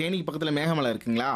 தேனிக்கு பக்கத்துல மேகமலை இருக்குங்களா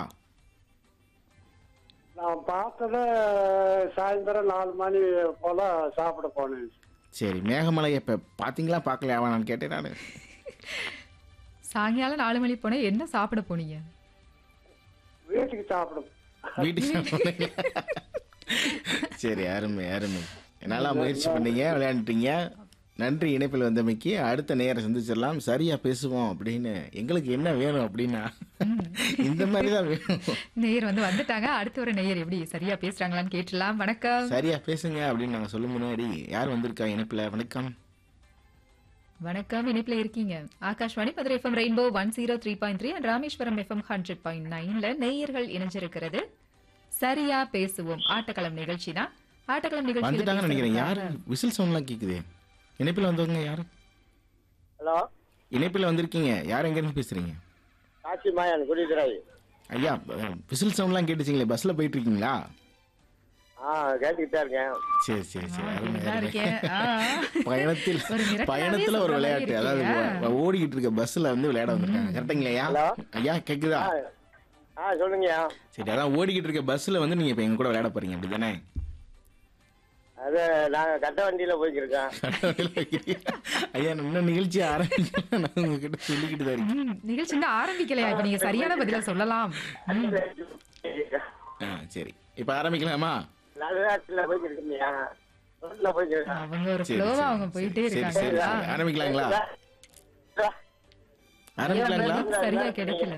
நான் பார்த்தத சாயந்தரம் நாலு மணி போல சாப்பிட போனேன் சரி மேகமலை இப்ப பாத்தீங்களா பார்க்கலையாவா நான் கேட்டேன் நானு சாயங்காலம் நாலு மணி போனா என்ன சாப்பிட போனீங்க வீட்டுக்கு சாப்பிடும் வீட்டுக்கு போனீங்களா? சரி அருமை அருமை நல்லா முயற்சி பண்ணீங்க விளையாண்டுட்டீங்க நன்றி இணைப்பில் வந்தமைக்கு அடுத்த நேரம் சந்திச்சிடலாம் சரியா பேசுவோம் அப்படின்னு எங்களுக்கு என்ன வேணும் அப்படின்னா இந்த மாதிரி தான் வேணும் நேயர் வந்து வந்துட்டாங்க அடுத்து ஒரு நேயர் எப்படி சரியா பேசுறாங்களான்னு கேட்டுலாம் வணக்கம் சரியா பேசுங்க அப்படின்னு நாங்க சொல்லும் முன்னாடி யார் வந்திருக்கா இணைப்பில் வணக்கம் வணக்கம் இணைப்புல இருக்கீங்க Akashvani Madurai FM rainbow one zero three point three and Rameswaram FM hundred point நைன்ல நேயர்கள் இணைஞ்சிருக்கிறது சரியா பேசுவோம் ஆட்டக்களம் நிகழ்ச்சி தான் ஆட்டக்களம் வந்துட்டாங்கன்னு நினைக்கிறேன் யாரு நிகழ்ச்சி விசில் சவுண்ட்லாம் கேக்குது இணைப்பில் வந்தவங்க யாரு ஹலோ இணைப்பில் வந்திருக்கீங்க யார் எங்கேருந்து பேசுறீங்க காட்சி மாயன் குடிதுராய் ஐயா விசில் சவுண்ட்லாம் கேட்டுச்சிங்களே பஸ்ல போயிட்டு இருக்கீங்களா ஆ கேட்டுக்கிட்டே இருக்கேன் சரி சரி சரி அருமை, நல்லா அருமை. இருக்கேன் ஆ. பயணத்தில் ஒரு மிரட்டலாவே பயணத்துல ஒரு சொல்ற மாதிரி விளையாட்டு அதாவது இருக்கியா? ஓ- ஓடிக்கிட்டு இருக்க பஸ்ல வந்து விளையாட வந்திருக்காங்க கரெக்டுங்களா ஹலோ. ஐயா கேக்குதா ஆ சொல்லுங்கய்யா சரி அதான் ஓடிக்கிட்டு இருக்க பஸ்ல வந்து நீங்க இப்ப எங்க கூட விளையாட போறீங்க அப்படிதானே அது நாங்கள் கட்ட வண்டியில் போய்க்கிருக்கோம் ஐயா இன்னும் நிகழ்ச்சி ஆரம்பிக்கல நான் உங்ககிட்ட சொல்லிக்கிட்டு தான் இருக்கேன் ம், நிகழ்ச்சி இன்னும் ஆரம்பிக்கலையா இப்ப நீங்க சரியான பதில சொல்லலாம் ம். ஆ சரி இப்ப ஆரம்பிக்கலாமா நல்லாட்டில் போய்க்கிருக்கீங்க ரோட்டில் போய்க்கிருக்கேன் அவங்க ஒரு சரி, ஃப்ளோவா சரி, அவங்க போயிட்டே சரி, இருக்காங்க சரி, சரி. ஆரம்பிக்கலாங்களா ஆரம்பிக்கலாங்களா இணைப்பு சரியா கிடைக்கல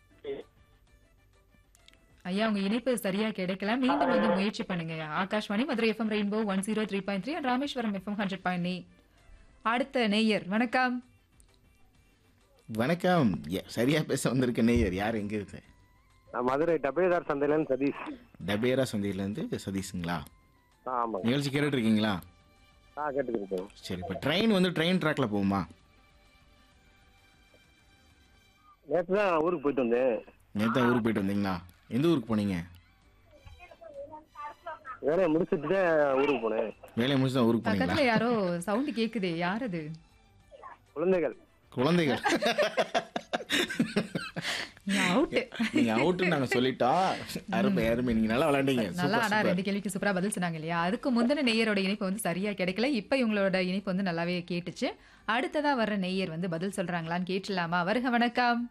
ஐயா உங்க இணைப்பு சரியா கிடைக்கல மீண்டும் வந்து முயற்சி பண்ணுங்க Akashvani Madurai FM rainbow one zero three point three Rameswaram FM hundred point அடுத்த நேயர் வணக்கம் வணக்கம் ஏ, சரியா பேச வந்திருக்க நேயர் யார் எங்க இருக்கு நான் மதுரை டபேதார் சந்தையிலேருந்து சதீஷ் டபேரா சந்தையில இருந்து சதீஷுங்களா ஆ ஆமாங்க நிகழ்ச்சி கேட்டுட்டு இருக்கீங்களா ஆ கேட்டுக்கிருக்கேன் சரி இப்போ ட்ரெயின் வந்து ட்ரெயின் ட்ராக்ல போகுமா நேற்று தான் ஊருக்கு போயிட்டு வந்தேன் நேற்று ஊருக்கு போயிட்டு வந்தீங்களா எந்த ஊருக்கு போனீங்க வேலையை முடிச்சுட்டு தான் ஊருக்கு போனேன் வேலையை முடிச்சு தான் ஊருக்கு போனீங்களா பக்கத்துல யாரோ சவுண்ட் கேக்குதே யார் அது குழந்தைகள் குழந்தைகள் அவுட் நீங்க அவுட்டு நாங்க சொல்லிட்டோம் அருமை அருமை நீங்க நல்லா விளையாண்டீங்க நல்லா சூப்பர், ஆனா சூப்பர். ரெண்டு கேள்விக்கு சூப்பரா பதில் சொன்னாங்க இல்லையா அதுக்கு முந்தின நேயரோட இணைப்பு வந்து சரியா கிடைக்கல இப்ப இவங்களோட இணைப்பு வந்து நல்லாவே கேட்டுச்சு அடுத்ததா வர்ற நேயர் வந்து பதில் சொல்றாங்களான்னு கேட்டலாமா வருக வணக்கம்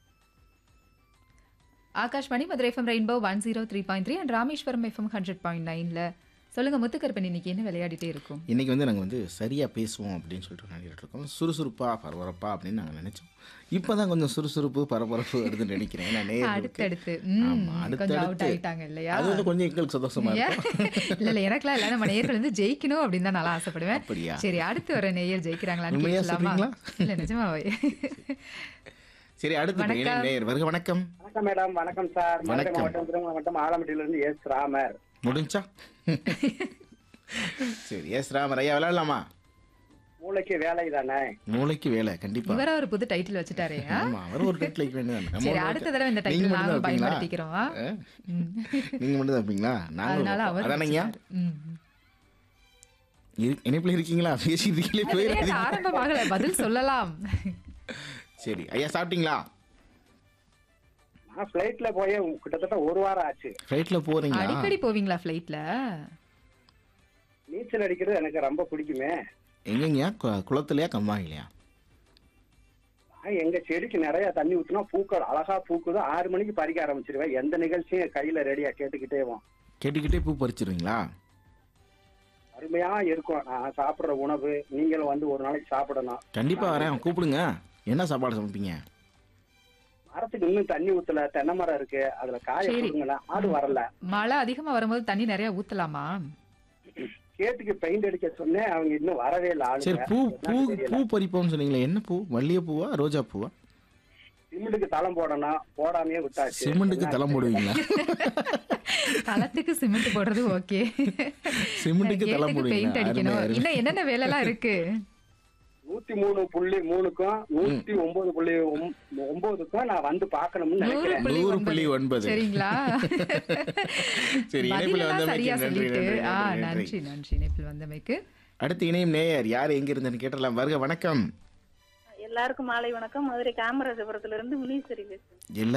Akashvani Madurai FM rainbow one zero three point three and Rameswaram FM hundred point நைன்ல சொல்லுங்க முத்துக்கருப்பன் இன்னைக்கு என்ன விளையாடிட்டே இருக்கும் இன்னைக்கு வந்து நாங்க வந்து சரியா பேசுவோம் அப்படின்னு சொல்லிட்டு விளையாடிட்டு இருக்கோம் சுறுசுறுப்பா பரபரப்பா அப்படின்னு நாங்க நினைச்சோம் இப்பதான் கொஞ்சம் சுறுசுறுப்பு பரபரப்பு வருதுன்னு நினைக்கிறேன் ஏன்னா நேயர்களுக்கு- அடுத்தடுத்து ம், ஆமா, கொஞ்சம் அவுட் அடுத்தடுத்து. ஆயிட்டாங்க இல்லையா அது வந்து கொஞ்சம் எங்களுக்கு சந்தோஷமா ஏன்? இருக்கும் இல்ல இல்ல எனக்குலாம் இல்ல நம்ம நேயர்கள் வந்து ஜெயிக்கணும் அப்படின்னு தான் நல்லா ஆசைப்படுவேன் அப்படியா? சரி அடுத்து வர நேயர் ஜெயிக்கிறாங்களான்னு உண்மையா கேட்கலாமா சொல்றீங்களா? இல்ல நிஜமாவே சரி அடுத்து வணக்கம். இணையம் நேயர் வருக வணக்கம் வணக்கம் மேடம் வணக்கம் சார் மதுரை வணக்கம். மாவட்டம் திருமணம் மாவட்டம் ஆலமட்டியிலிருந்து எஸ் ராமர் முடிஞ்சா சரி எஸ் ராமர் ஐயா விளையாடலாமா மூளைக்கு வேலை தானே மூளைக்கு வேலை கண்டிப்பா இவரா ஒரு புது டைட்டில் வச்சுட்டாரே ஆ? ஆமா அவர் ஒரு டைட்டில் வைக்க வேண்டியது நம்ம சரி ஒண்ணு அடுத்த வைக்க- தடவை இந்த நீங்க டைட்டில் மட்டும் நாங்க தான் வைப்பீங்களா? பயன்படுத்திக்கிறோம் ஆ? ஆ? ம். நீங்க மட்டும் தான் வைப்பீங்களா அதனால நாங்க அவர் அதானங்கய்யா வச்சுட்டாரு. ம். இரு- இணைப்புல இருக்கீங்களா பேசிட்டு இருக்கீங்களே அது நேத்து போயிடாதீங்க ஆரம்பமாகல பதில் சொல்லலாம் சரி ஐயா சாப்பிட்டீங்களா நான் ஃப்ளைட்ல போய் கிட்டத்தட்ட ஒரு வாரம் ஆச்சு ஃப்ளைட்ல போறீங்களா அடிக்கடி போவீங்களா ஃப்ளைட்ல நீச்சல் அடிக்கிறது எனக்கு ரொம்ப பிடிக்குமே எங்கங்கய்யா கு- குளத்துலயா கம்மாயிலையா நான் எங்க செடிக்கு நிறைய தண்ணி ஊத்துனா பூக்கள் அழகா பூக்குது ஆறு மணிக்கு பறிக்க ஆரம்பிச்சிருவேன் எந்த நிகழ்ச்சியும் கையில ரெடியா கேட்டுக்கிட்டேவும் கேட்டுக்கிட்டே பூ பறிச்சிருவீங்களா அருமையா இருக்கும் நான் சாப்பிடுற உணவு நீங்களும் வந்து ஒரு நாளைக்கு சாப்பிடணும் கண்டிப்பா வரேன் கூப்பிடுங்க என்ன சாப்பாடு சமைப்பீங்க மரத்துக்கு இன்னும் தண்ணி ஊத்தல தென்னை மரம் இருக்கு அதுல காய சரி. கொடுங்களேன் ஆடு வரல மழை அதிகமா வரும்போது தண்ணி நிறைய ஊத்தலாமா கேட்டுக்கு பெயிண்ட் அடிக்க சொன்னேன் அவங்க இன்னும் வரவே இல்லை சரி ஆளுங்க பூ பூ என்னன்னு தெரியல. பூ பறிப்போம்னு சொன்னீங்களே என்ன பூ மல்லிகை பூவா ரோஜா பூவா சிமெண்ட்டுக்கு தளம் போடணும் போடாமையே விட்டாச்சு சிமெண்ட்டுக்கு தளம் போடுவீங்களா தளத்துக்கு சிமெண்ட் போடுறது ஓகே சிமெண்ட்டுக்கு தளம் பெயிண்ட் போடுவீங்களா அடிக்கணும் அருமை, அருமை. இன்னும் என்னென்ன வேலை எல்லாம் இருக்கு நூத்தி மூணு புள்ளி மூணுக்கும் நூத்தி ஒன்பது புள்ளி ஒம்- ஒன்பதுக்கும் நான் வந்து பாக்கணும்னு நூறு நினைக்கிறேன் புள்ளி நூறு புள்ளி ஒன்பது. ஒன்பது. சரிங்களா சரி இணைப்பில் பதிலெல்லாம் வந்தமைக்கு சரியா நன்றி சொல்லிட்டு நன்றி ஆ நன்றி நன்றி நன்றி நன்றி இணைப்பில் வந்தமைக்கு அடுத்து இணையும் நேயர் யார் எங்க இருந்தேன்னு கேட்டலாம் வருக வணக்கம் எல்லாருக்கும் மாலை வணக்கம் மதுரை காமராஜபுரத்துல இருந்து முனீஸ்வரி பேசுறேன் எல்லா